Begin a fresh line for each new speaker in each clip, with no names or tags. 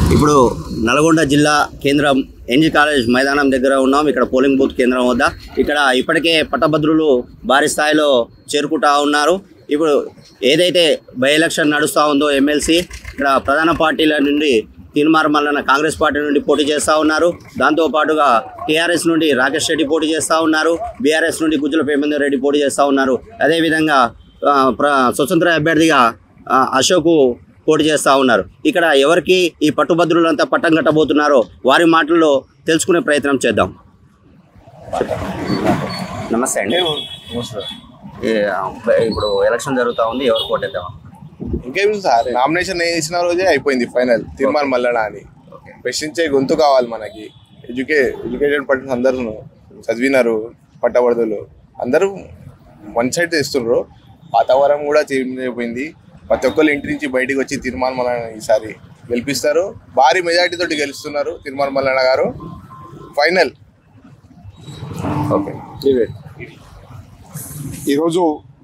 ఇప్పుడు నల్గొండ జిల్లా కేంద్రం ఎన్జీ కాలేజ్ మైదానం దగ్గర ఉన్నాం ఇక్కడ పోలింగ్ బూత్ కేంద్రం వద్ద ఇక్కడ ఇప్పటికే పట్టభద్రులు భారీ స్థాయిలో చేరుకుంటా ఉన్నారు ఇప్పుడు ఏదైతే బై ఎలక్షన్ నడుస్తూ ఉందో ఎమ్మెల్సీ ఇక్కడ ప్రధాన పార్టీల నుండి తీన్మార్ మల్లన్న కాంగ్రెస్ పార్టీ నుండి పోటీ చేస్తూ ఉన్నారు దాంతోపాటుగా టీఆర్ఎస్ నుండి రాకేష్ రెడ్డి పోటీ చేస్తూ ఉన్నారు బీఆర్ఎస్ నుండి గుజ్జుల ప్రేమేందర్ రెడ్డి పోటీ చేస్తూ ఉన్నారు అదేవిధంగా ఆ, ప్ర స్వతంత్ర అభ్యర్థిగా ఆ, అశోక్ పోటీ చేస్తూ ఉన్నారు ఇక్కడ ఎవరికి ఈ పట్టుభద్రులంతా పట్టం కట్టబోతున్నారో వారి మాటల్లో తెలుసుకునే ప్రయత్నం చేద్దాం నమస్తే అండి ఏ, ఇప్పుడు ఎలక్షన్ జరుగుతూ ఉంది ఎవరు కోటేద్దాం
ఇంకేం సార్ నామినేషన్ వేసిన రోజే అయిపోయింది ఫైనల్ తీర్మానం మల్లన అని ప్రశ్నించే గొంతు కావాలి మనకి ఎడ్యుకే ఎడ్యుకేటెడ్ పర్సన్స్ అందరూ చదివినారు పట్టబడుతులు అందరూ వన్ సైడ్ తెస్తున్నారు వాతావరణం కూడా చేంజ్ అయిపోయింది ప్రతి ఒక్కరు ఇంటి నుంచి బయటికి వచ్చి తీర్మానం మల్లన ఈసారి గెలిపిస్తారు భారీ మెజార్టీ తోటి గెలుస్తున్నారు తీర్మానం మల్లన గారు ఫైనల్
ఓకే
ఈరోజు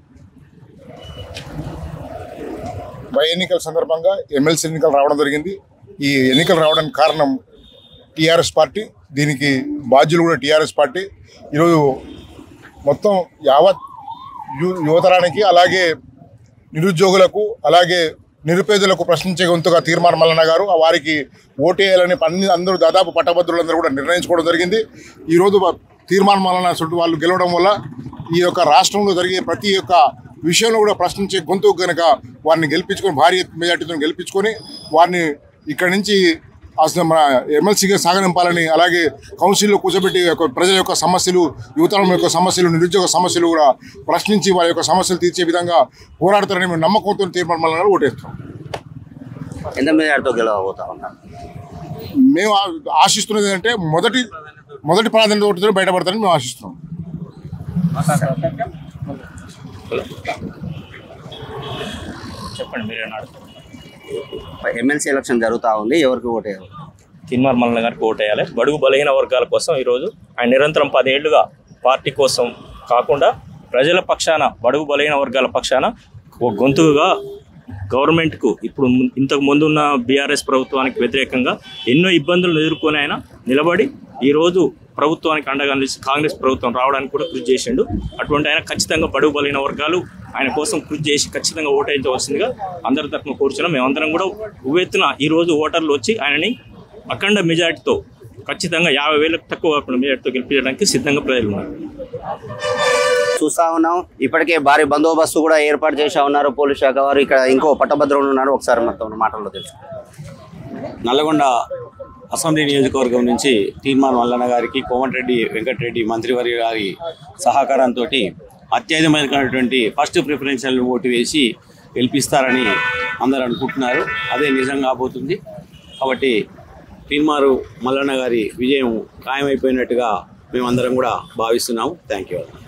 బై ఎన్నికల సందర్భంగా ఎమ్మెల్సీ ఎన్నికలు రావడం జరిగింది ఈ ఎన్నికలు రావడానికి కారణం టీఆర్ఎస్ పార్టీ దీనికి బాధ్యులు కూడా టీఆర్ఎస్ పార్టీ ఈరోజు మొత్తం యావత్ యు- యువతరానికి అలాగే నిరుద్యోగులకు అలాగే నిరుపేదలకు ప్రశ్నించే గొంతుగా తీర్మానం మల్లన్న గారు ఆ వారికి ఓటేయాలని అన్ని అందరూ దాదాపు పట్టభద్రులందరూ కూడా నిర్ణయించుకోవడం జరిగింది ఈరోజు వా- తీర్మానం మల్లన్న చుట్టూ వాళ్ళు గెలవడం వల్ల ఈ యొక్క రాష్ట్రంలో జరిగే ప్రతి ఒక్క విషయంలో కూడా ప్రశ్నించే గొంతు కనుక వారిని గెలిపించుకొని భారీ మెజార్టీతో గెలిపించుకొని వారిని ఇక్కడి నుంచి అసలు మన ఎమ్మెల్సీగా సాగనింపాలని అలాగే కౌన్సిల్లో కూర్చోబెట్టి యొక్క ప్రజల యొక్క సమస్యలు యువతరం యొక్క సమస్యలు నిరుద్యోగ సమస్యలు కూడా ప్రశ్నించి వారి యొక్క సమస్యలు తీర్చే విధంగా పోరాడతారని మేము నమ్మకంతో తీర్మానం వల్ల ఓటేస్తాం
ఎంత మెజార్టీతో గెలవబోతా ఉన్నారు
మేము ఆ- ఆశిస్తున్నది ఏంటంటే మొదటి మొదటి ప్రాధాన్యత ఓటుతో బయటపడతారని మేము ఆశిస్తున్నాం
చెప్పండి మీరే నాడు
ఎమ్మెల్సీ ఎలక్షన్ జరుగుతూ ఉంది ఎవరికి ఓటేయాలి
తిన్మార్ మల్లన్న గారికి ఓటేయాలి బడుగు బలహీన వర్గాల కోసం ఈరోజు ఆయన నిరంతరం పదేళ్లుగా పార్టీ కోసం కాకుండా ప్రజల పక్షాన బడుగు బలహీన వర్గాల పక్షాన ఒక గొంతుగా గవర్నమెంట్కు ఇప్పుడు ము- ఇంతకు ముందు ఉన్న బీఆర్ఎస్ ప్రభుత్వానికి వ్యతిరేకంగా ఎన్నో ఇబ్బందులు ఎదుర్కొని ఆయన నిలబడి ఈరోజు ప్రభుత్వానికి అండగా నిలిచి కాంగ్రెస్ ప్రభుత్వం రావడానికి కూడా కృషి చేసిండు అటువంటి ఆయన ఖచ్చితంగా బడుగు బలైన వర్గాలు ఆయన కోసం కృషి చేసి ఖచ్చితంగా ఓటేయించవలసిందిగా అందరి తరఫున కూర్చున్నాం మేమందరం కూడా ఉవ్వెత్తున ఈరోజు ఓటర్లు వచ్చి ఆయనని అఖండ మెజార్టీతో ఖచ్చితంగా యాభై వేలకు తక్కువ కాకుండా మెజార్టీతో గెలిపించడానికి సిద్ధంగా ప్రజలు ఉన్నారు
చూస్తా ఉన్నాం ఇప్పటికే భారీ బందోబస్తు కూడా ఏర్పాటు చేసా ఉన్నారు పోలీస్ శాఖ వారు ఇక్కడ ఇంకో పట్టభద్రులు ఉన్నారు ఒకసారి మొత్తం మాటల్లో తెలుసు
నల్లగొండ అసెంబ్లీ నియోజకవర్గం నుంచి తీర్మాన్ మల్లన్న గారికి కోమటిరెడ్డి వెంకటరెడ్డి మంత్రివర్య గారి సహకారంతో అత్యధికమైనటువంటి ఫస్ట్ ప్రిఫరెన్షియల్ ఓటు వేసి గెలిపిస్తారని అందరూ అనుకుంటున్నారు అదే నిజం కాబోతుంది కాబట్టి తీర్మారు మల్లన్న గారి విజయం ఖాయమైపోయినట్టుగా మేమందరం కూడా భావిస్తున్నాము థ్యాంక్ యూ